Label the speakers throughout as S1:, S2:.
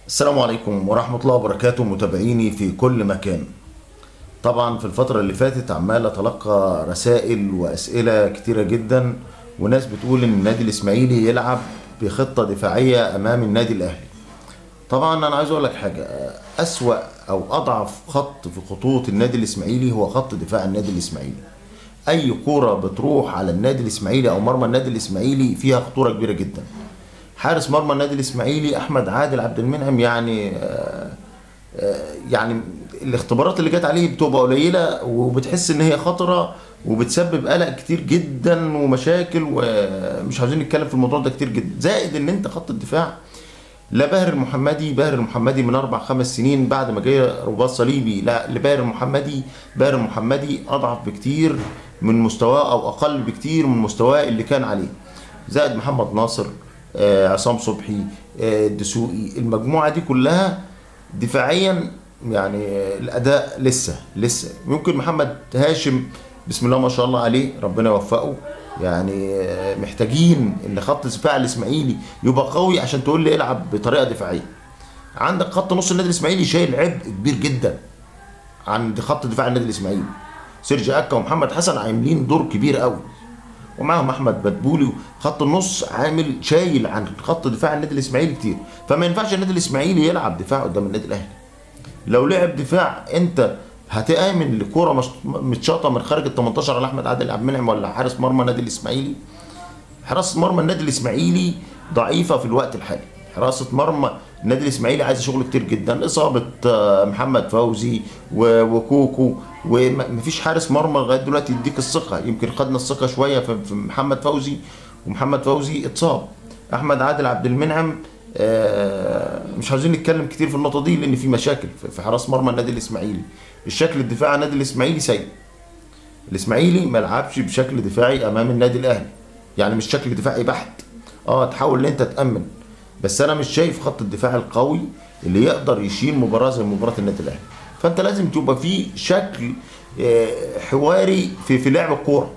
S1: السلام عليكم ورحمة الله وبركاته متابعيني في كل مكان طبعا في الفترة اللي فاتت عمال اتلقى رسائل واسئلة كتيرة جدا وناس بتقول ان النادي الاسماعيلي يلعب بخطة دفاعية امام النادي الاهلي طبعا انا عايز اقول لك حاجة اسوأ او اضعف خط في خطوط النادي الاسماعيلي هو خط دفاع النادي الاسماعيلي اي كورة بتروح على النادي الاسماعيلي او مرمى النادي الاسماعيلي فيها خطورة كبيرة جدا حارس مرمى النادي الاسماعيلي احمد عادل عبد المنعم يعني آه، آه، يعني الاختبارات اللي جت عليه بتبقى قليله وبتحس ان هي خطره وبتسبب قلق كتير جدا ومشاكل ومش عاوزين نتكلم في الموضوع ده كتير جدا زائد ان انت خط الدفاع لا باهر المحمدي باهر المحمدي من اربع خمس سنين بعد ما جه رباط صليبي لا لباهر المحمدي باهر المحمدي اضعف بكتير من مستواه او اقل بكتير من مستواه اللي كان عليه زائد محمد ناصر آه، عصام صبحي آه، الدسوقي المجموعه دي كلها دفاعيا يعني آه، الاداء لسه لسه ممكن محمد هاشم بسم الله ما شاء الله عليه ربنا يوفقه يعني آه، محتاجين ان خط دفاع الاسماعيلي يبقى قوي عشان تقول لي العب بطريقه دفاعيه عندك خط نص النادي الاسماعيلي شايل عبء كبير جدا عند خط دفاع النادي الاسماعيلي سيرجي اكا ومحمد حسن عاملين دور كبير قوي ومعهم احمد بدبولي خط النص عامل شايل عن خط دفاع النادي الاسماعيلي كتير فما ينفعش النادي الاسماعيلي يلعب دفاع قدام النادي الاهلي لو لعب دفاع انت هتامن لكوره مش- متشاطه من خارج ال 18 على احمد عادل عبد المنعم ولا حارس مرمى النادي الاسماعيلي حراسه مرمى النادي الاسماعيلي ضعيفه في الوقت الحالي حراسه مرمى النادي الاسماعيلي عايزه شغل كتير جدا اصابه آه، محمد فوزي و- وكوكو ومفيش حارس مرمى لغايه دلوقتي يديك الثقه يمكن خدنا الثقه شويه في في محمد فوزي ومحمد فوزي اتصاب احمد عادل عبد المنعم آه، مش عاوزين نتكلم كتير في النقطه دي لان في مشاكل في- في حراس مرمى النادي الاسماعيلي الشكل الدفاعي على النادي الاسماعيلي سيء الاسماعيلي ما لعبش بشكل دفاعي امام النادي الاهلي يعني مش شكل دفاعي بحت اه تحاول ان انت تامن بس انا مش شايف خط الدفاع القوي اللي يقدر يشيل مباراه زي مباراه النادي الاهلي فانت لازم تبقى في شكل آه، حواري في في لعب الكوره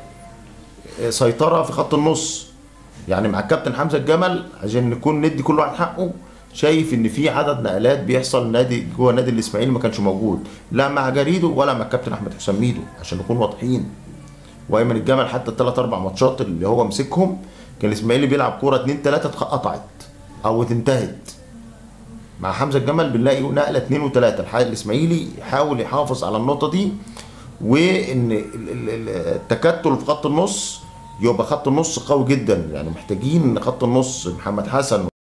S1: آه، سيطره في خط النص يعني مع الكابتن حمزه الجمل عشان نكون ندي كل واحد حقه شايف ان في عدد نقلات بيحصل نادي جوه نادي الاسماعيلي ما كانش موجود لا مع جريدو ولا مع الكابتن احمد حسام ميدو عشان نكون واضحين وايمن الجمل حتى الثلاث اربع ماتشات اللي هو مسكهم كان الاسماعيلي بيلعب كوره اتنين تلاته اتقطعت او انتهت مع حمزه الجمل بنلاقي نقله اتنين وتلاته الحقيقه الاسماعيلي يحاول يحافظ على النقطه دي وان ال- ال- ال- التكتل في خط النص يبقى خط النص قوي جدا يعني محتاجين خط النص محمد حسن